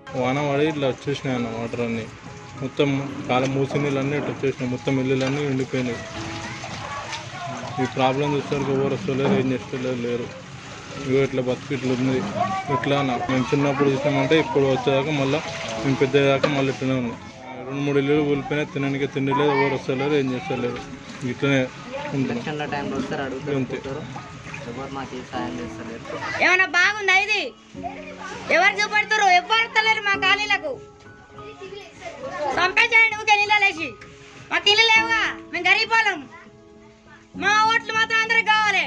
వాన పడి ఇట్లా వచ్చేసినాయి అన్న వాటర్ అన్నీ మొత్తం కాలం మూసి నీళ్ళన్నీ ఇట్లా వచ్చేసినాయి మొత్తం ఇల్లులన్నీ ఎండిపోయినాయి ఈ ప్రాబ్లం చూసేసరికి ఎవరు వస్తలేరు ఏం చేస్తలేరు లేరు ఇగో ఇట్లా బతుకు ఇట్లా ఉంది ఇట్లా అన్న మేము చిన్నప్పుడు చూసామంటే ఇప్పుడు వచ్చేదాకా మళ్ళీ మేము పెద్దదాకా మళ్ళీ ఇట్లనే ఉన్నాం రెండు మూడు ఇల్లు కూలిపోయినా తినడానికి తిండి లేదు ఎవరు వస్తలేరు ఏం చేస్తలేరు ఇట్లనే ఉంటున్నాం ఎలక్షన్ల టైంలో వస్తారు అడుగుతారు అంతే. పోతారు. ఎవరు మాకు ఏ సాయం చేస్తలేరు ఏమన్నా బాగుందా ఇది ఎవరు చూపెడతారు ఎవరు వస్తలేరు మా ఖాళీలకు చంపేసేయండి ఊకే నీళ్ళలేసి మాకు ఇల్లు లేవుగా మేము గరీబోళం మా ఓట్లు మాత్రం అందరికి కావాలి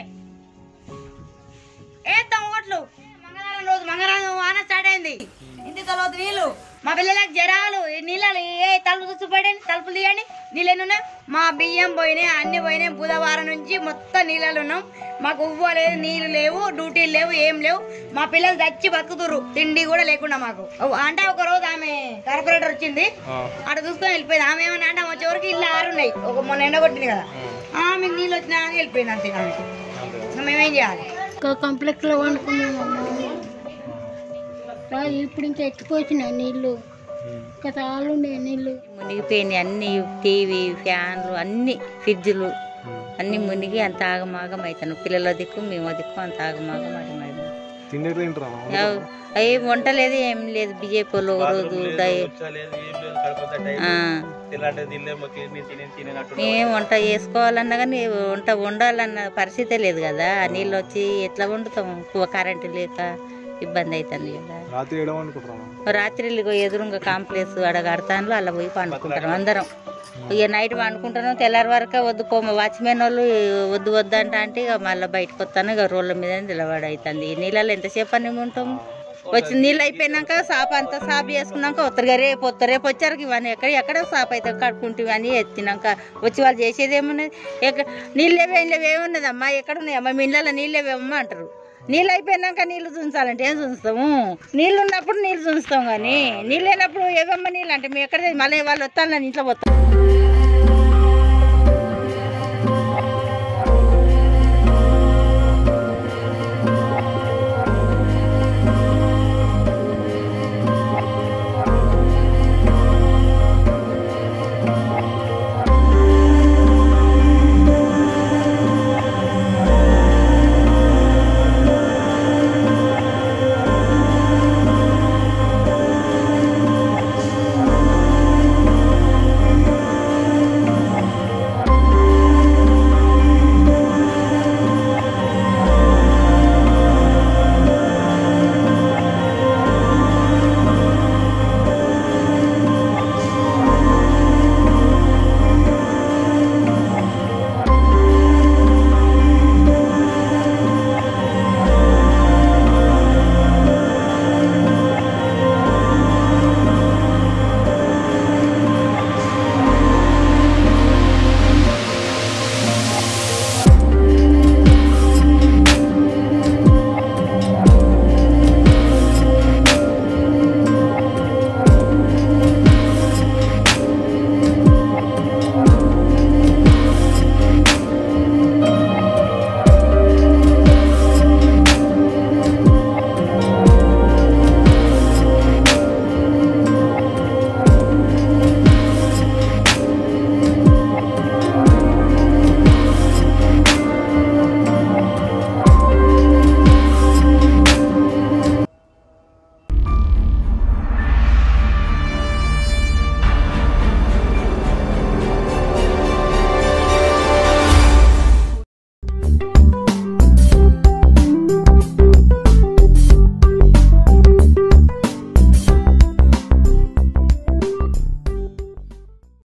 వేస్తాం ఓట్లు మంగళవారం రోజు మంగళవారం వాన స్టార్ట్ అయింది ఇంటి తర్వాత నీళ్ళు మా పిల్లలకు జరాలు ఈ నీళ్ళు ఏ తలుపు చూసిపడండి తలుపులు తీయండి నీళ్ళు ఎన్ని ఉన్నాయి మా బియ్యం పోయినాయి అన్ని పోయినాయి బుధవారం నుంచి మొత్తం నీళ్ళలో ఉన్నాం మాకు ఉవ్వ లేదు నీళ్ళు లేవు డ్యూటీలు లేవు ఏం లేవు మా పిల్లలు చచ్చి బతుకుతురు తిండి కూడా లేకుండా మాకు ఓ- అంటే ఒక రోజు ఆమె కార్పొరేటర్ వచ్చింది అక్కడ చూసుకొని వెళ్ళిపోయింది ఆమె ఏమన్నా అంటే వచ్చే వరకు ఇల్లు ఆరున్నాయి ఒక మొన్న ఎండ కొట్టింది కదా ఆమెకు నీళ్ళు వచ్చినా అని వెళ్ళిపోయింది అంతే ఆమెకి ఇంకా మేమేం చేయాలి కాంప్లెక్స్ లో వండుకున్నామమ్మా రాదు ఇప్పుడు ఇంకా ఎత్తుకొచ్చినాయి నీళ్ళు ఇంకా చాలా ఉండే నీళ్ళు మునిగిపోయినాయి అన్ని టీవీ ఫ్యాన్లు అన్ని ఫ్రిడ్జ్లు అన్ని మునిగి అంత ఆగమాగం అవుతాను పిల్లల దిక్కు మేము దిక్కు అంత ఆగమాగం అది మరి అవి వంట లేదు ఏం లేదు బీజేపీలో ఒక రోజు దయ- ఆ. మేము వంట చేసుకోవాలన్నా కానీ వంట వండాలన్న పరిస్థితే లేదు కదా నీళ్ళు వచ్చి ఎట్లా వండుతాము ఎక్కువ కరెంటు లేక ఇబ్బంది అవుతుంది కదా రాత్రి ఏడవ అనుకుంటున్నాను రాత్రి ఎదురుగా కాంప్లెక్స్ అడ కడతాను అలా పోయి పండుకుంటారు అందరం ఇక నైట్ పండుకుంటాను తెల్లారి వరకు వద్దు పోమ వాచ్మెన్ వాళ్ళు వద్దు వద్దు అంట అంటే ఇక మళ్ళీ బయటకు వస్తాను ఇక రోడ్ల మీద నిలబడి అవుతుంది ఈ నీళ్ళలో ఎంతసేపు అని ఉంటాము వచ్చి నీళ్ళు అయిపోయినాక సాప్ అంతా సాప్ చేసుకున్నాక వస్తారు రేపు వస్తారు రేపు వచ్చారు ఇవన్నీ ఎక్కడ ఎక్కడ సాప్ అయితే కడుక్కుంటూ అని ఎత్తినాక వచ్చి వాళ్ళు చేసేది ఏమున్నది ఎక్కడ నీళ్ళు లేవే లేవు ఏమున్నదమ్మా ఎక్కడ ఉన్నాయమ్మా మీ ఇళ్ళలో నీళ్ళు లేవేమమ్మా అంటారు నీళ్ళు అయిపోయినాక నీళ్ళు చూంచాలంటే ఏం చూస్తాము నీళ్ళు ఉన్నప్పుడు నీళ్ళు చూస్తాం కానీ నీళ్ళు లేనప్పుడు ఏవమ్మ నీళ్ళు అంటే మేము ఎక్కడ మళ్ళీ వాళ్ళు వస్తాను ఇంట్లో పోతాం